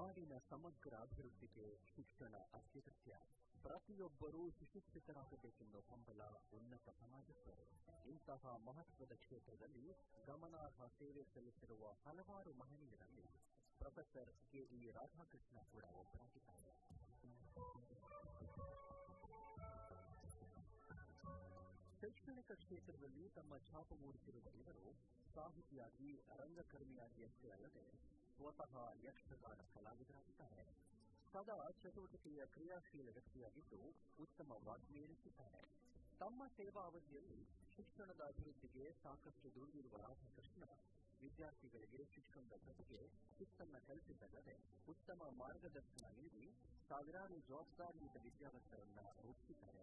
ನಾಡಿನ ಸಮಗ್ರ ಅಭಿವೃದ್ಧಿಗೆ ಶಿಕ್ಷಣ ಅತ್ಯಗತ್ಯ ಪ್ರತಿಯೊಬ್ಬರೂ ಸುಶಿಕ್ಷಿತರಾಗಬೇಕೆಂದು ಹಂಬಲ ಉನ್ನತ ಸಮಾಜಕ್ಕೆ ಇಂತಹ ಮಹತ್ವದ ಕ್ಷೇತ್ರದಲ್ಲಿ ಗಮನಾರ್ಹ ಸೇವೆ ಸಲ್ಲಿಸಿರುವ ಹಲವಾರು ಮಹನೀಯರಲ್ಲಿ ಪ್ರೊಫೆಸರ್ ಕೆಇ ರಾಧಾಕೃಷ್ಣ ಕೂಡ ಒಬ್ಬರಾಗಿದ್ದಾರೆ ಶೈಕ್ಷಣಿಕ ಕ್ಷೇತ್ರದಲ್ಲಿ ತಮ್ಮ ಛಾಪು ಮೂಡಿಸಿರುವ ಇವರು ಸಾಹಿತಿಯಾಗಿ ರಂಗಕರ್ಮಿಯಾಗಿ ಅಷ್ಟೇ ಅಲ್ಲದೆ ಸ್ವತಃ ಯಕ್ಷಗಾನ ಕಲಾವಿದರಾಗಿದ್ದಾರೆ ಸದಾ ಚಟುವಟಿಕೆಯ ಕ್ರಿಯಾಶೀಲ ವ್ಯಕ್ತಿಯಾಗಿದ್ದು ಉತ್ತಮ ವಾಗ್ಮಿ ಎನಿಸಿದ್ದಾರೆ ತಮ್ಮ ಸೇವಾ ಅವಧಿಯಲ್ಲಿ ಶಿಕ್ಷಣದ ಅಭಿವೃದ್ಧಿಗೆ ಸಾಕಷ್ಟು ದುಡಿದಿರುವ ರಾಧಾಕೃಷ್ಣ ವಿದ್ಯಾರ್ಥಿಗಳಿಗೆ ಶಿಕ್ಷಣದ ಜೊತೆಗೆ ಶಿಸ್ತನ್ನ ಕಲಿಸಿದ್ದಲ್ಲದೆ ಉತ್ತಮ ಮಾರ್ಗದರ್ಶನ ನೀಡಿ ಸಾವಿರಾರು ಜವಾಬ್ದಾರಿಯುತ ವಿದ್ಯಾವಂತರನ್ನ ರೂಪಿಸಿದ್ದಾರೆ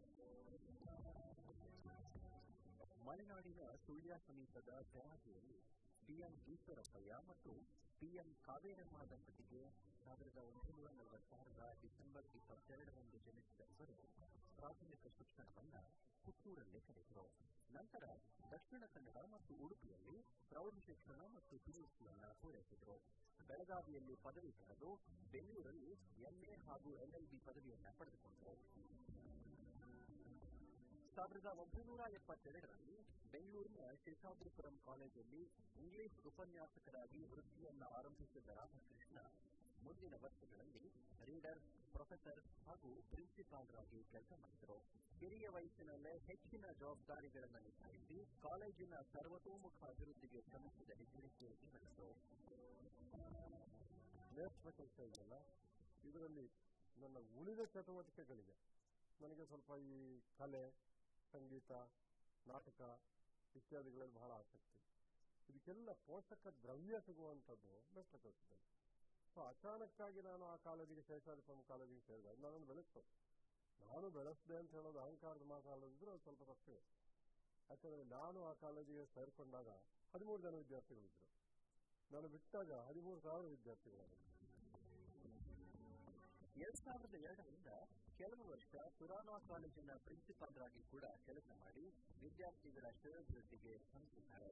ಮಲೆನಾಡಿನ ಸುಳ್ಯ ಸಮೀಪದ ಬೆಳಗಾವಿಯಲ್ಲಿ ಪಿಎಂ ಈಶ್ವರಪ್ಪಯ್ಯ ಮತ್ತು ಪಿಎಂ ಕಾವೇರಮ್ಮ ದಂಪತಿಗೆ ಸಾವಿರದ ಒಂಬೈನೂರ ನಲವತ್ತಾರರ ಡಿಸೆಂಬರ್ ಇಪ್ಪತ್ತೆರಡರಂದು ಜನಿಸಿದ ಇವರು ಪ್ರಾಥಮಿಕ ಶಿಕ್ಷಣವನ್ನ ಪುತ್ತೂರಲ್ಲೇ ಕಲಿತರು ನಂತರ ದಕ್ಷಿಣ ಕನ್ನಡ ಮತ್ತು ಉಡುಪಿಯಲ್ಲಿ ಪ್ರೌಢ ಶಿಕ್ಷಣ ಮತ್ತು ಪಿಯುಸಿಯನ್ನ ಪೂರೈಸಿದರು ಬೆಳಗಾವಿಯಲ್ಲಿ ಪದವಿ ಪಡೆದು ಬೆಂಗಳೂರಲ್ಲಿ ಎಂಎ ಹಾಗೂ ಎಲ್ಎಲ್ಬಿ ಪದವಿಯನ್ನ ಪಡೆದುಕೊಂಡರು ಸಾವಿರದ ಒಂಬೈನೂರ ಎಪ್ಪತ್ತೆರಡರಲ್ಲಿ ಬೆಂಗಳೂರಿನ ಶೇಷಾದ್ರಿಪುರಂ ಕಾಲೇಜಲ್ಲಿ ಇಂಗ್ಲಿಷ್ ಉಪನ್ಯಾಸಕರಾಗಿ ವೃತ್ತಿಯನ್ನ ಆರಂಭಿಸಿದ ರಾಧಾಕೃಷ್ಣ ಮುಂದಿನ ವರ್ಷಗಳಲ್ಲಿ ರೀಡರ್ ಪ್ರೊಫೆಸರ್ ಹಾಗೂ ಪ್ರಿನ್ಸಿಪಾಲ್ರಾಗಿ ಕೆಲಸ ಮಾಡಿದರು ಹಿರಿಯ ವಯಸ್ಸಿನಲ್ಲೇ ಹೆಚ್ಚಿನ ಜವಾಬ್ದಾರಿಗಳನ್ನು ನಿಭಾಯಿಸಿ ಕಾಲೇಜಿನ ಸರ್ವತೋಮುಖ ಅಭಿವೃದ್ಧಿಗೆ ಶ್ರಮಿಸಿದ ಹೆಗ್ಗಳಿಕೆ ಇವರದ್ದು ನೇತ್ರ ಕೆಲಸ ಇದೆಯಲ್ಲ ಇದರಲ್ಲಿ ನನ್ನ ಉಳಿದ ಚಟುವಟಿಕೆಗಳಿಗೆ ನನಗೆ ಸ್ವಲ್ಪ ಈ ಕಲೆ ಸಂಗೀತ ನಾಟಕ ಇತ್ಯಾದಿಗಳಲ್ಲಿ ಬಹಳ ಆಸಕ್ತಿ ಇದಕ್ಕೆಲ್ಲ ಪೋಷಕ ದ್ರವ್ಯ ಸಿಗುವಂಥದ್ದು ನೇತ್ರ ಕೆಲಸದಲ್ಲಿ ಸೊ ಅಚಾನಕ್ಕಾಗಿ ನಾನು ಆ ಕಾಲೇಜಿಗೆ ಶೇಷಾದ್ರಿಪುರಂ ಕಾಲೇಜಿಗೆ ಸೇರಿದೆ ಅದು ನನ್ನನ್ನು ಬೆಳೆಸ್ತು ನಾನು ಬೆಳೆಸಿದೆ ಅಂತ ಹೇಳೋದು ಅಹಂಕಾರದ ಮಾತಾಡೋದಿದ್ರೆ ಅದು ಸ್ವಲ್ಪ ತಪ್ಪಿದೆ ಯಾಕಂದರೆ ನಾನು ಆ ಕಾಲೇಜಿಗೆ ಸೇರಿಕೊಂಡಾಗ ಹದಿಮೂರು ಜನ ವಿದ್ಯಾರ್ಥಿಗಳಿದ್ದರು ನಾನು ಬಿಟ್ಟಾಗ ಹದಿಮೂರು ಸಾವಿರ ವಿದ್ಯಾರ್ಥಿಗಳಿದ್ದರು ಎರಡ್ ಸಾವಿರದ ಎರಡರಿಂದ ಕೆಲವು ವರ್ಷ ಪುರಾಣ ಕಾಲೇಜಿನ ಪ್ರಿನ್ಸಿಪಾಲ್ರಾಗಿ ಕೂಡ ಕೆಲಸ ಮಾಡಿ ವಿದ್ಯಾರ್ಥಿಗಳ ಶ್ರೇಯೋಭಿವೃದ್ಧಿಗೆ ಶ್ರಮಿಸಿದ್ದಾರೆ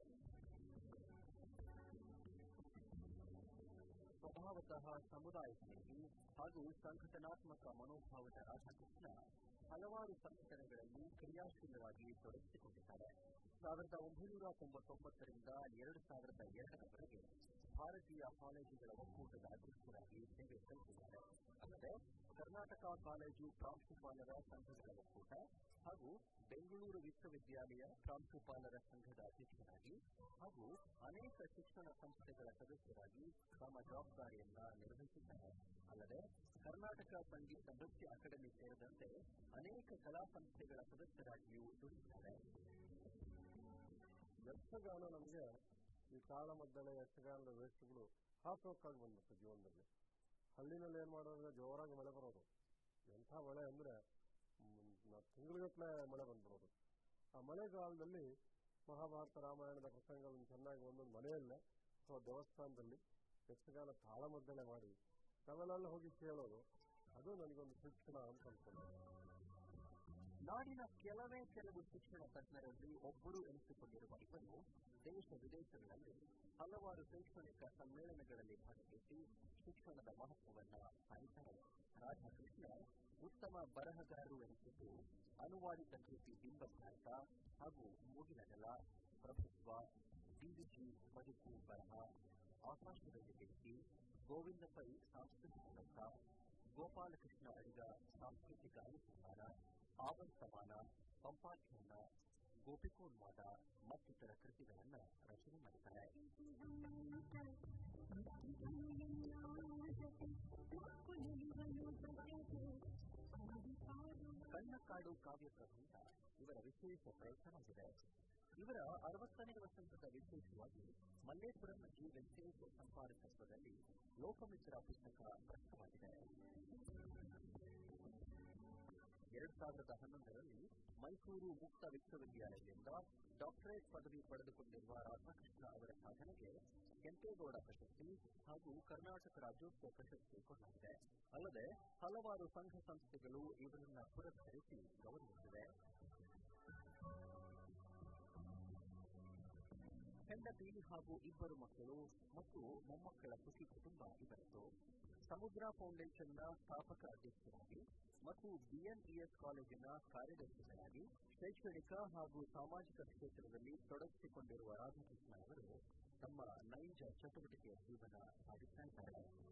ಸ್ವಭಾವತಃ ಸಮುದಾಯ ಸ್ನೇಹಿ ಹಾಗೂ ಸಂಘಟನಾತ್ಮಕ ಮನೋಭಾವದ ರಾಧಾಕೃಷ್ಣ ಹಲವಾರು ಸಂಘಟನೆಗಳಲ್ಲಿ ಕ್ರಿಯಾಶೀಲವಾಗಿ ತೊಡಗಿಸಿಕೊಂಡಿದ್ದಾರೆ ಸಾವಿರದ ಒಂಬೈನೂರ ತೊಂಬತ್ತೊಂಬತ್ತರಿಂದ ಎರಡು ಸಾವಿರದ ಎರಡರವರೆಗೆ ಭಾರತೀಯ ಕಾಲೇಜುಗಳ ಒಕ್ಕೂಟದ ಅಧ್ಯಕ್ಷರಾಗಿ ಸೇವೆ ಸಲ್ಲಿಸಿದ್ದಾರೆ ಅಲ್ಲದೆ ಕರ್ನಾಟಕ ಕಾಲೇಜು ಪ್ರಾಂಶುಪಾಲರ ಸಂಘಗಳ ಒಕ್ಕೂಟ ಹಾಗೂ ಬೆಂಗಳೂರು ವಿಶ್ವವಿದ್ಯಾಲಯ ಪ್ರಾಂಶುಪಾಲರ ಸಂಘದ ಅಧ್ಯಕ್ಷರಾಗಿ ಹಾಗೂ ಅನೇಕ ಶಿಕ್ಷಣ ಸಂಸ್ಥೆಗಳ ಸದಸ್ಯರಾಗಿ ತಮ್ಮ ಜವಾಬ್ದಾರಿಯನ್ನ ನಿರ್ವಹಿಸಿದ್ದಾರೆ ಅಲ್ಲದೆ ಕರ್ನಾಟಕ ಸಂಗೀತ ನೃತ್ಯ ಅಕಾಡೆಮಿ ಸೇರಿದಂತೆ ಅನೇಕ ಕಲಾ ಸಂಸ್ಥೆಗಳ ಸದಸ್ಯರಾಗಿಯೂ ದುಡಿದಿದ್ದಾರೆ ಯಕ್ಷಗಾನ ನಮಗೆ ಈ ತಾಳಮದ್ದಳೆ ಯಕ್ಷಗಾನದ ವೇಷಗಳು ಹಾಸೋಕ್ಕಾಗಿ ಬಂದ್ಬಿಟ್ಟು ಜೀವನದಲ್ಲಿ ಹಳ್ಳಿನಲ್ಲಿ ಏನು ಮಾಡೋದ್ರೆ ಜೋರಾಗಿ ಮಳೆ ಬರೋದು ಎಂಥ ಮಳೆ ಅಂದರೆ ತಿಂಗಳಿಗಟ್ಟಲೆ ಮಳೆ ಬಂದ್ಬಿಡೋದು ಆ ಮಳೆಗಾಲದಲ್ಲಿ ಮಹಾಭಾರತ ರಾಮಾಯಣದ ಪ್ರಸಂಗಗಳನ್ನು ಚೆನ್ನಾಗಿ ಒಂದೊಂದು ಮನೆಯಲ್ಲೇ ಅಥವಾ ದೇವಸ್ಥಾನದಲ್ಲಿ ಯಕ್ಷಗಾನ ತಾಳಮದ್ದಳೆ ಮಾಡಿ ನಾವೆಲ್ಲ ಹೋಗಿ ಕೇಳೋದು ಅದು ನನಗೊಂದು ಶಿಕ್ಷಣ ಅಂತ ಅನ್ಕೊಂಡೆ ನಾಡಿನ ಕೆಲವೇ ಕೆಲವು ಶಿಕ್ಷಣ ತಜ್ಞರಲ್ಲಿ ಒಬ್ಬರು ಎನಿಸಿಕೊಂಡಿರುವ ಇವರು ದೇಶ ವಿದೇಶಗಳಲ್ಲಿ ಹಲವಾರು ಶೈಕ್ಷಣಿಕ ಸಮ್ಮೇಳನಗಳಲ್ಲಿ ಭಾಗವಹಿಸಿ ಶಿಕ್ಷಣದ ಮಹತ್ವವನ್ನ ಸಾರಿದ್ದಾರೆ ರಾಧಾಕೃಷ್ಣ ಉತ್ತಮ ಬರಹಗಾರರು ಎನಿಸಿದ್ದು ಅನುವಾದಿತ ಕೃತಿ ಬಿಂಬಭಾರತ ಹಾಗೂ ಮೂಗಿನ ನೆಲ ಪ್ರಭುತ್ವ ಡಿವಿಜಿ ಬದುಕು ಬರಹ ಆಕಾಶದಲ್ಲಿ ಬೆಂಕಿ ಗೋವಿಂದ ಪೈ ಸಾಂಸ್ಕೃತಿಕ ಲೋಕ ಗೋಪಾಲಕೃಷ್ಣ ಅಡಿಗ ಸಾಂಸ್ಕೃತಿಕ ಅನುಸಂಧಾನ ಆವಂತಮಾನ ಪಂಪಾಖ್ಯಾನ ಗೋಪಿಕೋನ್ಮಾದ ಮತ್ತಿತರ ಕೃತಿಗಳನ್ನು ರಚನೆ ಮಾಡಿದ್ದಾರೆ ಕಣ್ಣಕಾಡು ಕಾವ್ಯ ಪ್ರಬಂಧ ಇವರ ವಿಶೇಷ ಪ್ರಯತ್ನವಾಗಿದೆ ಇವರ ಅರವತ್ತನೇ ವಸಂತದ ವಿಶೇಷವಾಗಿ ಮಲ್ಲೇಪುರಂ ಜಿ ವೆಂಕಟೇಶ್ ಸಂಪಾದಕತ್ವದಲ್ಲಿ ಲೋಕಮಿತ್ರ ಪುಸ್ತಕ ಪ್ರಕಟವಾಗಿದೆ ಎರಡ್ ಸಾವಿರದ ಹನ್ನೊಂದರಲ್ಲಿ ಮೈಸೂರು ಮುಕ್ತ ವಿಶ್ವವಿದ್ಯಾಲಯದಿಂದ ಡಾಕ್ಟರೇಟ್ ಪದವಿ ಪಡೆದುಕೊಂಡಿರುವ ರಾಧಾಕೃಷ್ಣ ಅವರ ಸಾಧನೆಗೆ ಕೆಂಪೇಗೌಡ ಪ್ರಶಸ್ತಿ ಹಾಗೂ ಕರ್ನಾಟಕ ರಾಜ್ಯೋತ್ಸವ ಪ್ರಶಸ್ತಿ ಕೊಡಲಾಗಿದೆ ಅಲ್ಲದೆ ಹಲವಾರು ಸಂಘ ಸಂಸ್ಥೆಗಳು ಇವರನ್ನ ಪುರಸ್ಕರಿಸಿ ಗೌರವಿಸಿವೆ ಹೆಂಡತಿ ಹಾಗೂ ಇಬ್ಬರು ಮಕ್ಕಳು ಮತ್ತು ಮೊಮ್ಮಕ್ಕಳ ಸುಖಿ ಕುಟುಂಬ ಇವರದ್ದು ಸಮುದ್ರ ಫೌಂಡೇಶನ್ನ ಸ್ಥಾಪಕ ಅಧ್ಯಕ್ಷರಾಗಿ ಮತ್ತು ಬಿಎನ್ಇಎಸ್ ಕಾಲೇಜಿನ ಕಾರ್ಯದರ್ಶಿಗಳಾಗಿ ಶೈಕ್ಷಣಿಕ ಹಾಗೂ ಸಾಮಾಜಿಕ ಕ್ಷೇತ್ರದಲ್ಲಿ ತೊಡಗಿಸಿಕೊಂಡಿರುವ ರಾಧಾಕೃಷ್ಣ ಅವರು ತಮ್ಮ ನೈಜ ಚಟುವಟಿಕೆಯ ಜೀವನ ಸಾಗಿಸ್ತಾ ಇದ್ದಾರೆ